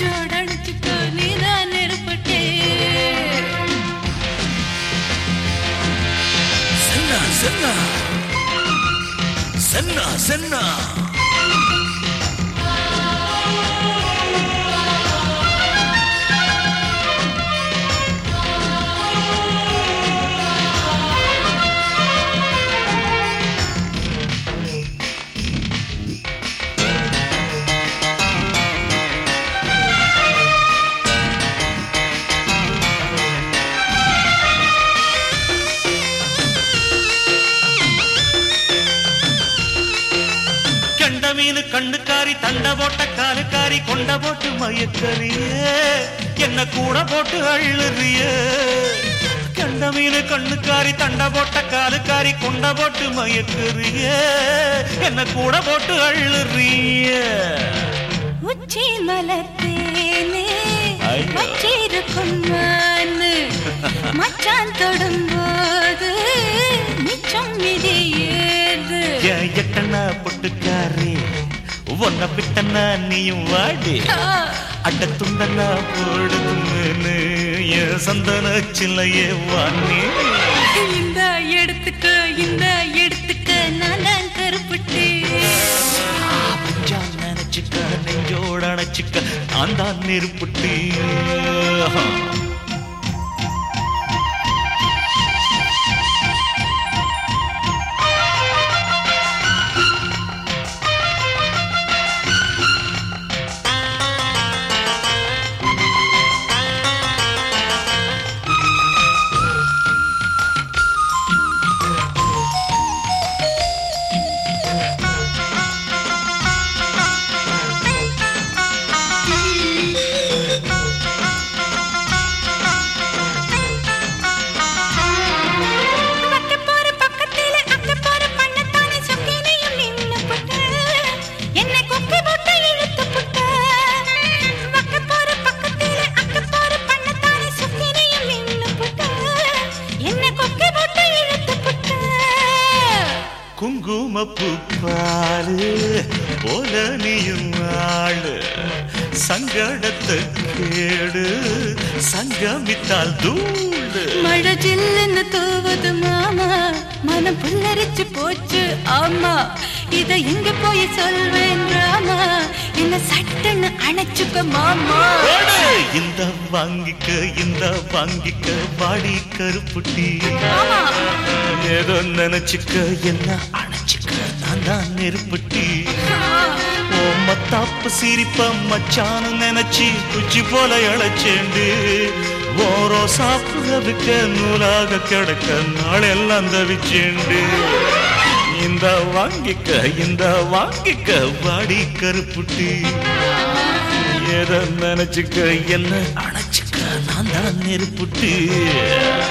நெஞ்சோட அடிச்சுக்கோ நீதான் நெருப்பட்டே சென்னா சென்னா சென்னா சென்னா கண்ட மீனு கண்ணுக்காரி தண்ட போட்ட காலுக்காரி கொண்ட போட்டு மயக்கறியே என்ன கூட போட்டு அள்ளுறியே கண்ட மீனு கண்ணுக்காரி தண்ட போட்ட காலுக்காரி கொண்ட போட்டு மயக்கறியே என்ன கூட போட்டு அள்ளுறியே உச்சி மலத்தேனே ஐயோ. வச்சிருக்கும் நானு மச்சான் தொடும்போது மிச்சம் இது ஏது ஏன் எட்டனா பொட்டுக்காரி உன்னை விட்டனா நீயும் வாடி அட்ட துண்டனா போடுதுன்னு என் சந்தன சில்லையே வாணி இந்த எடுத்துக்க இந்த எடுத்துக்க நான் தான் கருப்பட்டு பஞ்சான் நினைச்சுக்க நெஞ்சோட அணைச்சுக்க நான் தான் நெருப்புட்டி பக்க போற பக்கத்திலே அக்க போற பண்ணத்தானே சொக்கினையும் நின்னு புட்ட என்னை கொக்கி போட்டு இழுத்து புட்ட பக்க போற பக்கத்திலே அக்க போற பண்ணத்தானே சொக்கினையும் நின்னு புட்ட என்னை கொக்கி போட்டு இழுத்து புட்ட குங்கும பூப்பாலு போல நீயும் ஆளு சங்கடத்தை கேடு சங்கமித்தால் தூடு மழை ஜில்லுன்னு தூவுது மாமா மனம் புல்லரிச்சு போச்சு ஆமா இத எங்க போய் சொல்வேன் ராமா என்ன சட்டுன்னு அணைச்சுக்க மாமா போடு! இந்த வாங்கிக்க இந்த வாங்கிக்க வாடி கருப்புட்டி ஆமா ஏதோ நினைச்சுக்க என்ன அணைச்சுக்க நான் தான் நெருப்புட்டி ஓ மத்தாப்பு சிரிப்ப மச்சானு நினைச்சு குச்சி போல இழைச்சேண்டு ஓரோ சாப்பிடுறதுக்க நூலாக கிடக்க நாளெல்லாம் தவிச்சேண்டு இந்த வாங்கிக்க இந்த வாங்கிக்க வாடி கருப்புட்டி எதை நினைச்சுக்க என்ன அணைச்சுக்க நான் தான் நெருப்புட்டி